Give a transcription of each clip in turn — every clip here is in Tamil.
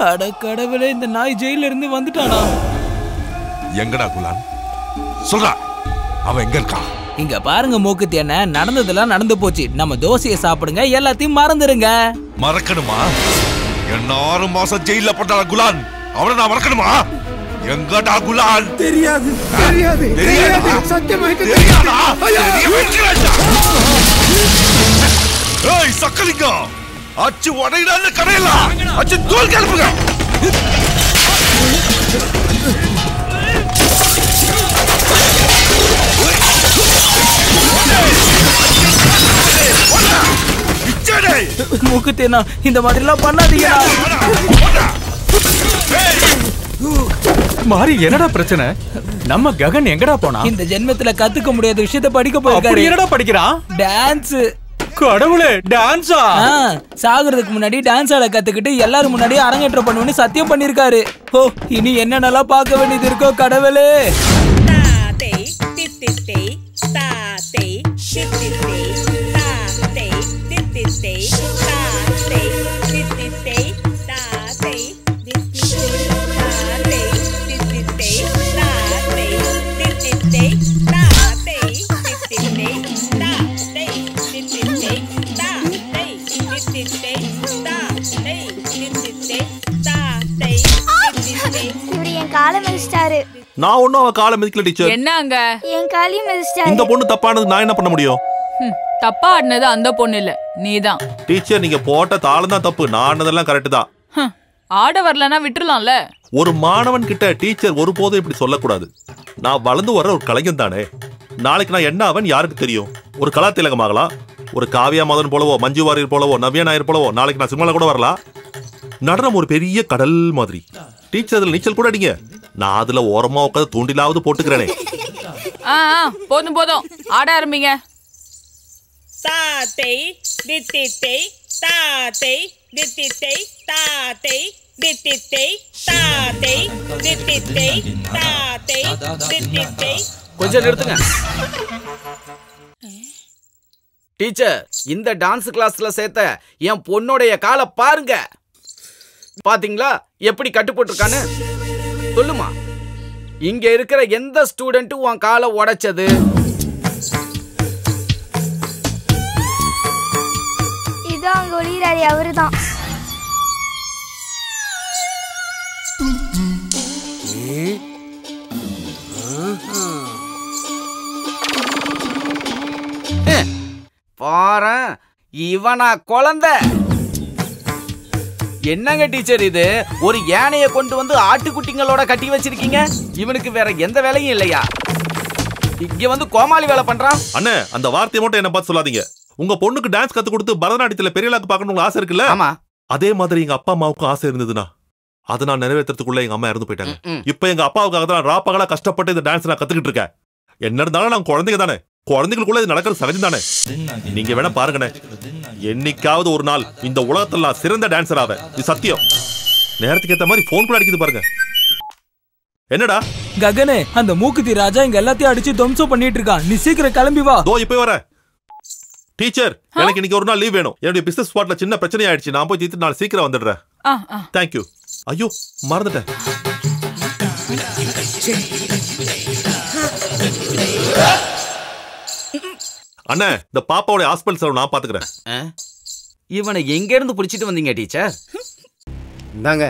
அட கடவுளே இந்த நாய் ஜெயில இருந்து வந்துட்டானா எங்கடா குலான் சொல்றா அவன் எங்க இருக்கான் இங்க பாருங்க மூக்குத்தி என்ன நடந்ததெல்லாம் நடந்து போச்சு நம்ம தோசையை சாப்பிடுங்க எல்லாத்தையும் மறந்துருங்க மறக்கணுமா என்ன ஆறு மாசம் ஜெயில போட்டான குலான் அவனை நான் மறக்கணுமா எங்கடா குலான் தெரியாது தெரியாது தெரியாதா? சத்தியமாக தெரியாதா? தெரிய வைக்கிறேன்டா. ஏய் சக்கலிங்கம் அச்சு உடையிடாத கடையலாம் அச்சு தோல் கிளப்புங்க இச்சடே மூக்குத்தி அண்ணா இந்த மாதிரி எல்லாம் பண்ணாதீங்கடா மாறி என்னடா பிரச்சனை நம்ம ககன் எங்கடா போனா இந்த ஜென்மத்துல கத்துக்க முடியாத விஷயத்த படிக்க அப்படி போயிருக்காரு என்னடா படிக்கிறான் டான்ஸ் கடவுளே டான்ஸா சாகுறதுக்கு முன்னாடி டான்ஸ் ஆட கத்துக்கிட்டு எல்லாரும் முன்னாடி அரங்கேற்றம் பண்ணுவேன்னு சத்தியம் பண்ணிருக்காரு ஓ இனி என்னென்னலாம் பார்க்க வேண்டியது இருக்கோ கடவுளே Tate, titite, tate, titite, tate, titite, tate, titite, tate, titite, tate, titite, tate, titite, tate, titite, tate, titite, tate, titite, tate, titite. இவரு என் காலை மிதிச்சிட்டாரு நான் ஒன்றும் அவன் காலை மிதிக்கல டீச்சர் என்ன அங்க என் காலையும் மிதிச்சிட்டாரு இந்த பொண்ணு தப்பானது நான் என்ன பண்ண முடியும் ஹம், தப்பா ஆடினது அந்த பொண்ணு இல்ல நீதான் டீச்சர் நீங்க போட்ட தாளம் தான் தப்பு நான் ஆனதெல்லாம் கரெக்ட் தான் ஹம், ஆட வரலன்னா விட்டுறலாம்ல ஒரு மாணவன் கிட்ட டீச்சர் ஒருபோதும் இப்படி சொல்லக்கூடாது நான் வளர்ந்து வர்ற ஒரு கலைஞன் தானே நாளைக்கு நான் என்ன அவன் யாருக்கு தெரியும் ஒரு கலா திலகம் ஆகலாம் ஒரு காவியா மதன் போலவோ மஞ்சு வாரியர் போலவோ நவ்யா நாயர் போலவோ நாளைக்கு நான் சினிமால கூட வரலாம் நடனம் ஒரு பெரிய கடல் மாதிரி டீச்சர் அதுல நீச்சல் கூட அடிங்க நான் அதுல ஓரமா உட்காந்து தூண்டிலாவது போட்டுக்கிறேனே ஆ ஆ, போதும் போதும் ஆட ஆரம்பிங்க Tate, ditite, tate, ditite, tate, ditite, tate, ditite, tate, ditite. கொஞ்சம் நிறுத்துங்க டீச்சர் இந்த டான்ஸ் கிளாஸ்ல சேர்த்த என் பொண்ணுடைய காலை பாருங்க பாத்தீங்களா எப்படி கட்டு போட்டிருக்கான்னு சொல்லுமா இங்க இருக்கிற எந்த ஸ்டூடெண்ட்டும் உன் காலை உடைச்சது இதோ அங்க ஒளிகிறாரு அவருதான் பாரேன் இவனா குழந்தை என்னங்க டீச்சர் இது ஒரு யானையை கொண்டு வந்து ஆட்டுக்குட்டிங்களோட கட்டி வச்சிருக்கீங்க இவனுக்கு வேற எந்த வேலையும் இல்லையா இங்க வந்து கோமாளி வேலை பண்றான் அண்ணே அந்த வார்த்தையை மட்டும் என்ன பார்த்து சொல்லாதீங்க உங்க பொண்ணுக்கு டான்ஸ் கத்து கொடுத்து பரதநாட்டியத்துல பெரிய ஆளாக்கு பார்க்கணும் உங்களுக்கு ஆசை இருக்குல்ல ஆமா அதே மாதிரி எங்க அப்பா அம்மாவுக்கும் ஆசை இருந்ததுன்னா அதை நான் நிறைவேற்றுறதுக்குள்ள எங்க அம்மா இறந்து போயிட்டாங்க ம். இப்ப எங்க அப்பாவுக்காக தான் ராப்பகலா கஷ்டப்பட்டு இந்த டான்ஸ் நான் கத்துக்கிட்டு இருக்கேன் என்ன இருந்தாலும் நான் குழந்தைங்க தானே குழந்தைகளுக்குள்ள இது நடக்கிறது சகஜம் தானே நீங்க வேணா பாருங்கண்ணே என்னைக்காவது ஒரு நாள் இந்த உலகத்துல நான் சிறந்த டான்சர் ஆவேன் இது சத்தியம் நேரத்துக்கு ஏத்த மாதிரி போன் கூட அடிக்குது பாருங்க என்னடா ககனே அந்த மூக்குத்தி ராஜா இங்க எல்லாத்தையும் அடிச்சு துவம்சம் பண்ணிட்டு இருக்கான் நீ சீக்கிரம் கிளம்பி வா தோ இப்போ வர டீச்சர் எனக்கு இன்னைக்கு ஒரு நாள் லீவ் வேணும் என்னுடைய பிசினஸ் ஸ்பாட்ல சின்ன பிரச்சனை ஆயிடுச்சு நான் போய் தீர்த்து நாள் சீக்கிரம் வந்துடுறேன் ஆ ஆ தேங்க்யூ ஐயோ மறந்துட்டேன் அண்ணே இந்த பாப்பாவோட ஹாஸ்பிட்டல் செலவு நான் பாத்துக்கிறேன் ஆ? இவனை எங்க இருந்து பிடிச்சிட்டு வந்தீங்க டீச்சர் இந்தாங்க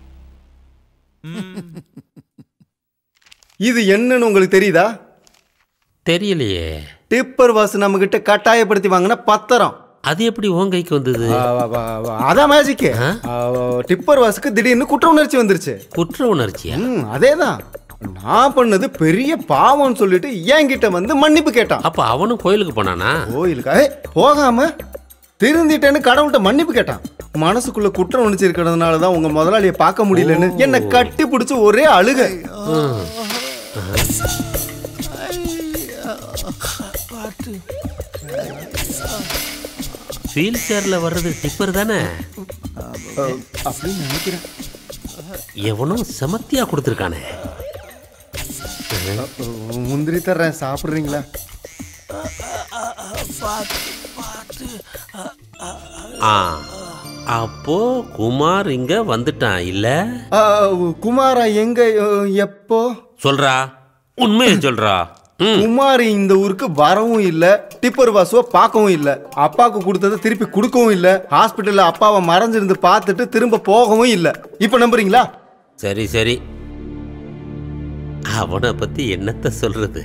இது என்னன்னு உங்களுக்கு தெரியுதா தெரியலையே டிப்பர் வாசு நம்ம கிட்ட கட்டாயப்படுத்தி வாங்கின பத்திரம் அது எப்படி உன் கைக்கு வந்தது ஆ, வா, வா, வா. அதான் மேஜிக்கு டிப்பர் வாசுக்கு திடீர்னு குற்ற உணர்ச்சி வந்துருச்சு குற்ற உணர்ச்சியா ம் அதேதான் நான் பண்ணது பெரிய பாவம்னு சொல்லிட்டு என்கிட்ட வந்து மன்னிப்பு கேட்டான் அப்ப அவனும் கோயிலுக்கு போனானா கோயிலுக்கு ஏய், போகாம திருந்திட்டேன்னு கடவுள்கிட்ட மன்னிப்பு கேட்டான் மனசுக்குள்ள குற்றம் உணர்ச்சி இருக்கிறதுனால தான் உங்க முதலாளியை பார்க்க முடியலன்னு என்னை கட்டி பிடிச்சி ஒரே அழுக வீல் சேர்ல வர்றது டிப்பர் தானே அப்படின்னு நினைக்கிறேன் எவனும் செமத்தியா கொடுத்துருக்கானே முந்திரி தர்றேன் சாப்பிடுறீங்களா ஆ அப்போ குமார் இங்க வந்துட்டான் இல்ல ஆ, குமாரா எங்க அ, எப்போ சொல்றா உண்மையை சொல்றா ம் குமார் இந்த ஊருக்கு வரவும் இல்ல டிப்பர் வாசுவ பார்க்கவும் இல்ல அப்பாவுக்கு கொடுத்ததை திருப்பி கொடுக்கவும் இல்ல ஹாஸ்பிட்டல்ல அப்பாவை மறைஞ்சிருந்து பார்த்துட்டு திரும்ப போகவும் இல்ல இப்ப நம்புறீங்களா சரி சரி அவனை பத்தி என்னத்த சொல்றது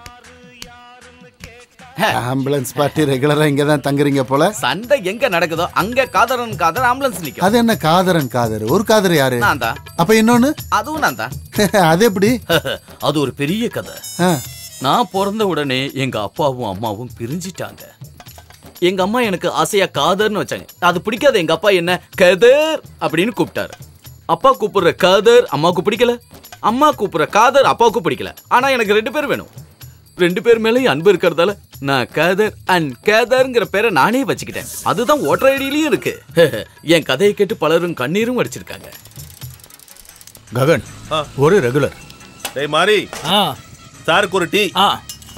ஆம்புலன்ஸ் பார்ட்டி ரெகுலரா இங்க தான் தங்குறீங்க போல சண்டை எங்க நடக்குதோ அங்க காதரன் காதர் ஆம்புலன்ஸ் நிக்கும் அது என்ன காதரன் காதர் ஒரு காதர் யாரு நான் தான் அப்ப இன்னொன்னு அதுவும் நான் தான் அது எப்படி அது ஒரு பெரிய கதை ஆ, நான் பிறந்த உடனே எங்க அப்பாவும் அம்மாவும் பிரிஞ்சிட்டாங்க எங்க அம்மா எனக்கு ஆசையா காதர்னு வச்சாங்க அது பிடிக்காத எங்க அப்பா என்ன கதர் அப்படின்னு கூப்பிட்டாரு அப்பா கூப்பிடுற காதர் அம்மாவுக்கு பிடிக்கல அம்மா கூப்பிடுற காதர் அப்பாவுக்கு பிடிக்கல ஆனா எனக்கு ரெண்டு பேர் வேணும் ரெண்டு பேர் மேலேயும் அன்பு இருக்கிறதால நான் காதர் அண்ட் கேதர்ங்கிற பேரை நானே வச்சுக்கிட்டேன் அதுதான் ஓட்டர் ஐடியிலயும் இருக்கு என் கதையை கேட்டு பலரும் கண்ணீரும் வடிச்சிருக்காங்க ககன் ஒரு ரெகுலர் டேய் மாறி ஆ சாருக்கு ஒரு டீ ஆ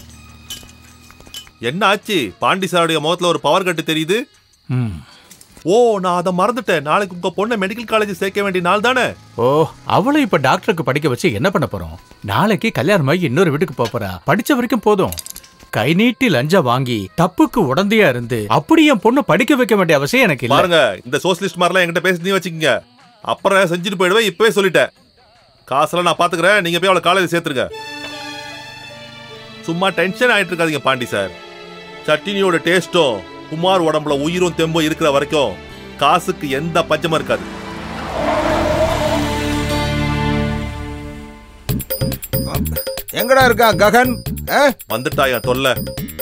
என்ன ஆச்சு பாண்டி சாருடைய முகத்துல ஒரு பவர் கட்டு தெரியுது ம் ஓ நான் அதை மறந்துட்டேன் நாளைக்கு உங்க பொண்ணை மெடிக்கல் காலேஜ் சேர்க்க வேண்டிய நாள் தானே ஓ அவளை இப்ப டாக்டருக்கு படிக்க வச்சு என்ன பண்ண போறோம் நாளைக்கு கல்யாணமாகி இன்னொரு வீட்டுக்கு போப் போறா படிச்ச வரைக்கும் போதும் கை நீட்டி லஞ்சம் வாங்கி தப்புக்கு உடந்தையா இருந்து அப்படி என் பொண்ணு படிக்க வைக்க வேண்டிய அவசியம் எனக்கு இல்ல பாருங்க இந்த சோசியலிஸ்ட் மாதிரிலாம் என்கிட்ட பேசி நீ வச்சுக்கோங்க அப்புறம் செஞ்சுட்டு போயிடுவேன் இப்பவே சொல்லிட்டேன் காசெல்லாம் நான் பாத்துக்கிறேன் நீங்க போய் அவளை காலேஜ் சேர்த்துருங்க சும்மா டென்ஷன் ஆயிட்டு இருக்காதீங்க பாண்டி சார் சட்டினியோட டேஸ்ட்டும் குமார் உடம்புல உயிரும் தெம்பும் இருக்கிற வரைக்கும் காசுக்கு எந்த பஞ்சமும் இருக்காது எங்கடா இருக்கான் ககன் ஆ? வந்துட்டா என் தொல்லை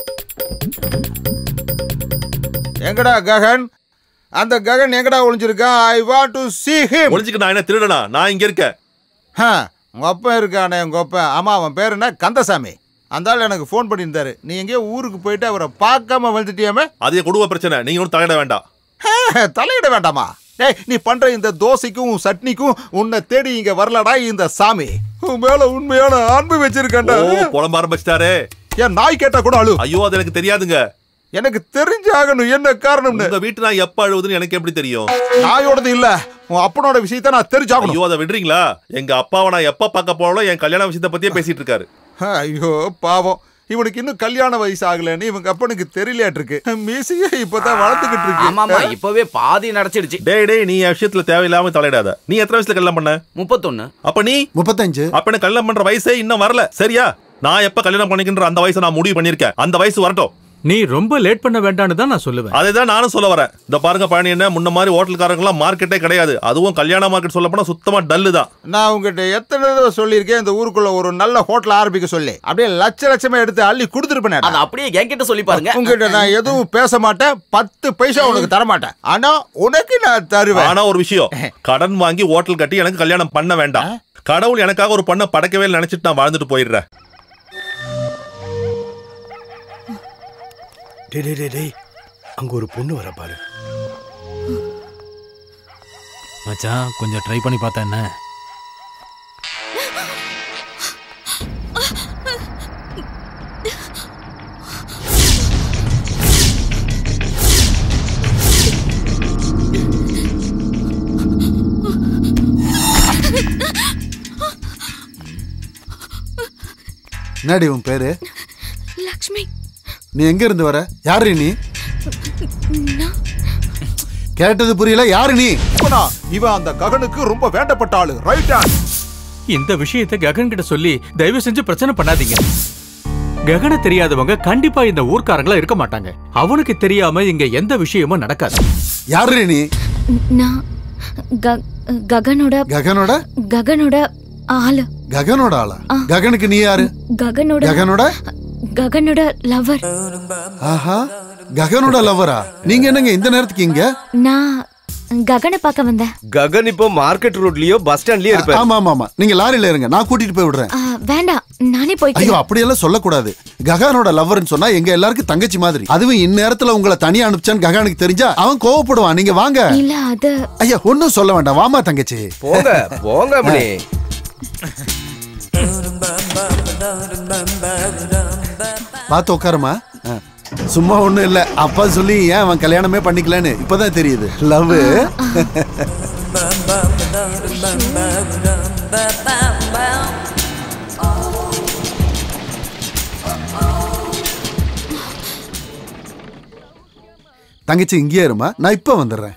எங்கடா ககன் அந்த ககன் எங்கடா ஒளிஞ்சிருக்கான் I want to see him ஒளிஞ்சுக்கு நான் என்ன திருடனா நான் இங்க இருக்கேன் ஹா, உங்க அப்பன் இருக்கானே உங்க அப்பன் ஆமா அவன் பேர் என்ன கந்தசாமி அந்த ஆள் எனக்கு ஃபோன் பண்ணியிருந்தாரு நீ எங்கேயோ ஊருக்கு போயிட்டு அவரை பார்க்காம வந்துட்டியாமே அது என் குடும்ப பிரச்சனை நீங்க ஒன்றும் தலையிட வேண்டாம் தலையிட வேண்டாமா டேய் நீ பண்ற இந்த தோசைக்கும் உன் சட்னிக்கும் உன்னை தேடி இங்க வரலடா இந்த சாமி உன் மேல உண்மையான அன்பு வச்சிருக்கேன்டா ஓ புலம்ப ஆரம்பிச்சிட்டாரே ஏன் நாய் கேட்டா கூட அழு ஐயோ அது எனக்கு தெரியாதுங்க எனக்கு தெரிஞ்சாகணும் என்ன காரணம்னு உங்க வீட்டு நான் எப்ப அழுவுதுன்னு எனக்கு எப்படி தெரியும் நாயோடது இல்ல உன் அப்பனோட விஷயத்தை நான் தெரிஞ்சாகணும் ஐயோ அதை விடுறீங்களா எங்க அப்பாவை நான் எப்ப பார்க்க போனாலும் என் கல்யாண விஷயத்தை பத்தியே பேசிட்டு இருக்காரு ஐயோ பாவம் இவனுக்கு இன்னும் கல்யாண வயசு ஆகலன்னு இவங்க அப்பனுக்கு தெரியலையாட்டு இருக்கு மீசையே இப்பதான் வளர்த்துக்கிட்டு ஆமாமா இருக்கு இப்பவே பாதி நடச்சிடுச்சு டேய் டேய் நீ என் விஷயத்துல தேவையில்லாம தலையிடாத நீ எத்தனை வயசுல கல்யாணம் பண்ண முப்பத்தொன்னு அப்ப நீ முப்பத்தஞ்சு அப்ப எனக்கு கல்யாணம் பண்ற வயசே இன்னும் வரல சரியா நான் எப்ப கல்யாணம் பண்ணிக்கின்ற அந்த வயசை நான் முடிவு பண்ணிருக்கேன் அந்த வயசு வரட்டும் நீ ரொம்ப லேட் பண்ண வேண்டாம்னு தான் நான் சொல்லுவேன் அதை தான் நானும் சொல்ல வரேன் இந்த பாருங்க பழனி என்ன முன்ன மாதிரி ஹோட்டல்காரங்களாம் மார்க்கெட்டே கிடையாது அதுவும் கல்யாண மார்க்கெட் சொல்ல போனா சுத்தமா டல்லு தான் நான் உங்ககிட்ட எத்தனை தடவை சொல்லியிருக்கேன் இந்த ஊருக்குள்ள ஒரு நல்ல ஹோட்டல் ஆரம்பிக்க சொல்லி அப்படியே லட்ச லட்சமா எடுத்து அள்ளி கொடுத்துருப்பேன் அதை அப்படியே என்கிட்ட சொல்லி பாருங்க உங்ககிட்ட நான் எதுவும் பேச மாட்டேன் பத்து பைசா உனக்கு தர மாட்டேன் ஆனா உனக்கு நான் தருவேன் ஆனா ஒரு விஷயம் கடன் வாங்கி ஹோட்டல் கட்டி எனக்கு கல்யாணம் பண்ண வேண்டாம் கடவுள் எனக்காக ஒரு பொண்ணை படைக்கவே இல்லை நினைச்சிட்டு நான் வாழ்ந்துட்டு போயிடுறேன் டேய் டேய், டேய் டேய் அங்க ஒரு பொண்ணு வர பாரு மச்சான் கொஞ்சம் ட்ரை பண்ணி பார்த்தா என்ன என்னடி உன் பேரு லக்ஷ்மி நீ எங்க இருந்து வர யாரு நீ கேட்டது புரியல யாரு நீ அப்பனா, இவன் அந்த ககனுக்கு ரொம்ப வேண்டப்பட்ட ஆளு ரைட் ஹேண்ட் இந்த விஷயத்தை ககன் கிட்ட சொல்லி தயவு செஞ்சு பிரச்சனை பண்ணாதீங்க ககன தெரியாதவங்க கண்டிப்பா இந்த ஊர்க்காரங்களா இருக்க மாட்டாங்க அவனுக்கு தெரியாம இங்க எந்த விஷயமும் நடக்காது யாரு நீ நான் க- ககனோட ககனோட ககனோட ஆளு ககனோட ஆளா ககனுக்கு நீ யாரு ககனோட ககனோட ககனோட லவர் ஆஹா ககனோட லவ்வரா நீங்க என்னங்க இந்த நேரத்துக்கு இங்க நான் ககனை பார்க்க வந்தேன் ககன் இப்போ மார்க்கெட் ரோட்லயோ பஸ் ஸ்டாண்ட்லயோ இருப்பாரு ஆமா ஆமா ஆமா நீங்க லாரியில இருங்க நான் கூட்டிட்டு போய் விடுறேன் ஆ, வேண்டாம் நானே ஐயோ போய்க்கிறேன் அப்படியெல்லாம் சொல்லக்கூடாது ககானோட லவ்வர்னு சொன்னா எங்க எல்லாருக்கும் தங்கச்சி மாதிரி அதுவும் இந்நேரத்துல உங்களை தனியா அனுப்பிச்சான்னு ககானுக்கு தெரிஞ்சா அவன் கோவப்படுவான் நீங்க வாங்க இல்ல அது ஐயா ஒன்னும் சொல்ல வேண்டாம் வாமா தங்கச்சி போங்க போங்க அப்படி பார்த்து உட்காருமா ஆ. சும்மா ஒண்ணும் இல்ல அப்பா சொல்லி ஏன் அவன் கல்யாணமே பண்ணிக்கலன்னு இப்பதான் தெரியுது லவ் தங்கச்சி இங்கேயே இருமா நான் இப்ப வந்துடுறேன்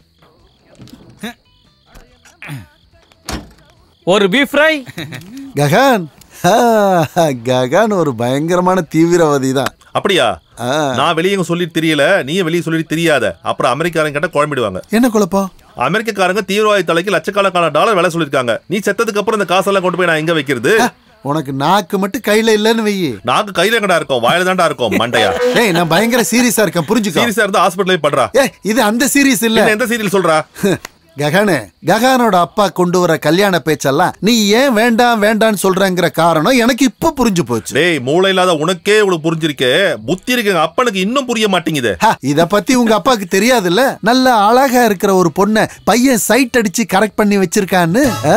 ஒரு பீஃப் ஃப்ரை ககான் ஆ, ககான் ஒரு பயங்கரமான தீவிரவாதி தான் அப்படியா நான் வெளியே எங்க சொல்லிட்டு தெரியல நீயும் வெளியே சொல்லிட்டு தெரியாத அப்புறம் அமெரிக்காரங்க கிட்ட குழம்பிடுவாங்க என்ன குழப்பம் அமெரிக்கக்காரங்க தீவிரவாதி தலைக்கு லட்சக்கணக்கான டாலர் வேலை சொல்லிருக்காங்க நீ செத்ததுக்கு அப்புறம் இந்த காசெல்லாம் கொண்டு போய் நான் எங்க வைக்கிறது உனக்கு நாக்கு மட்டும் கையில இல்லன்னு வையி நாக்கு கையில எங்கடா இருக்கும் வாயில தான்டா இருக்கும் மண்டையா ஏய் நான் பயங்கர சீரியஸா இருக்கேன் புரிஞ்சுக்கோ சீரியஸா இருந்தா ஹாஸ்பிட்டலே படுறா ஏய் இது அந்த சீரியஸ் இல்ல என்ன எந்த சீரியல் சொல்றா ககானே ககானோட அப்பா கொண்டு வர கல்யாண பேச்செல்லாம் நீ ஏன் வேண்டாம் வேண்டாம்னு சொல்றங்கிற காரணம் எனக்கு இப்ப புரிஞ்சு போச்சு டேய் மூளை இல்லாத உனக்கே இவ்வளவு புரிஞ்சிருக்கே புத்தி இருக்கு எங்க அப்பனுக்கு இன்னும் புரிய மாட்டேங்குது ஹ, இத பத்தி உங்க அப்பாக்கு தெரியாதுல்ல நல்ல அழகா இருக்கிற ஒரு பொண்ண பையன் சைட் அடிச்சு கரெக்ட் பண்ணி வச்சிருக்கான்னு ஆ?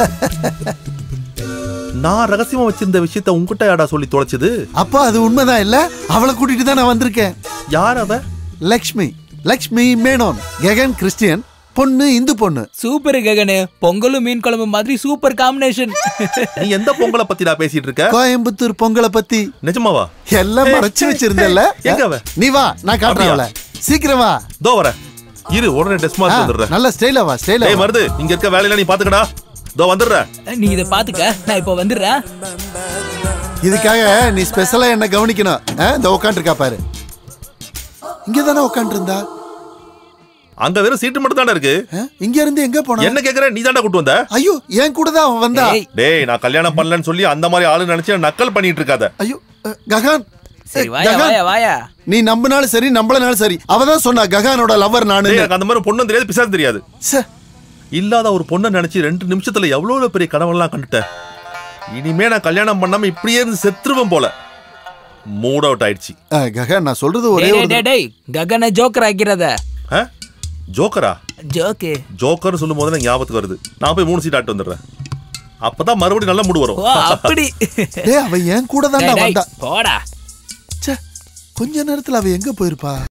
நான் ரகசியமா வச்சிருந்த விஷயத்த உன்கிட்ட யாடா சொல்லி தொலைச்சது அப்பா அது உண்மைதான் இல்ல அவளை கூட்டிட்டு தான் நான் வந்திருக்கேன் யார் அவ லக்ஷ்மி லக்ஷ்மி மேனோன் ககன் கிறிஸ்டியன் பொண்ணு இந்து பொண்ணு சூப்பர் ககனு பொங்கலும் மீன் குழம்பு மாதிரி சூப்பர் காம்பினேஷன் நீ எந்த பொங்கலை பத்தி நான் பேசிட்டு இருக்க கோயம்புத்தூர் பொங்கலை பத்தி நிஜமாவா எல்லாம் மறைச்சு வச்சிருந்தல்ல எங்க அவ? நீ வா நான் காட்டுறேன் அவளை சீக்கிரம் வா தோ வர இரு உடனே டெஸ்ட் மார்க் ஆ, வந்துடுறேன் நல்ல ஸ்டைலா வா ஸ்டைலா டேய் மருது இங்க இருக்க வேலையில நீ பாத்துக்கடா தோ வந்துடுறேன் நீ இதை பாத்துக்க நான் இப்போ வந்துடுறேன் இதுக்காக நீ ஸ்பெஷலா என்ன கவனிக்கணும் ஆ, இந்த உட்காந்துருக்கா பாரு இங்க தானே உட்காந்து இருந்தா அங்க வெறும் சீட்டு மட்டும் தானே இருக்கு இங்க இருந்து எங்க போனா என்ன கேக்குற நீ தான்டா கூட்டு வந்த ஐயோ என் கூட தான் அவன் வந்தா டேய் நான் கல்யாணம் பண்ணலன்னு சொல்லி அந்த மாதிரி ஆளு நினைச்சு நக்கல் பண்ணிட்டு இருக்காத ஐயோ அஹ், ககான் சரி ஏய், வாயா ககான், வாயா வாயா நீ நம்பினாலும் சரி நம்பலனாலும் சரி அவ தான் சொன்னா ககானோட லவர் நானு டேய், எனக்கு அந்த மாதிரி பொண்ணும் தெரியாது பிசாசு தெரியாது இல்லாத ஒரு பொண்ணை நினைச்சு ரெண்டு நிமிஷத்துல எவ்வளவு பெரிய கனவெல்லாம் கண்டுட்டேன் இனிமே நான் கல்யாணம் பண்ணாம இப்படியே இருந்து செத்துருவேன் போல மூட் அவுட் ஆயிடுச்சு அஹ், ககான் நான் சொல்றது ஒரே டேய் ஒரு டேய் டேய் ககனை ஜோக்கர் ஆக்கிறத ஆ? ஜோக்கரா ஜோக்கு ஜோக்கர் சொல்லும் போது எனக்கு ஞாபகத்துக்கு வருது நான் போய் மூணு சீட் ஆட்டு வந்துடுறேன் அப்பதான் மறுபடியும் நல்ல மூடு வரும் ஓ அப்படி டேய் அவ என் கூட டேய், தான் டேய், வந்தா போடா கொஞ்ச நேரத்துல அவ எங்க போயிருப்பா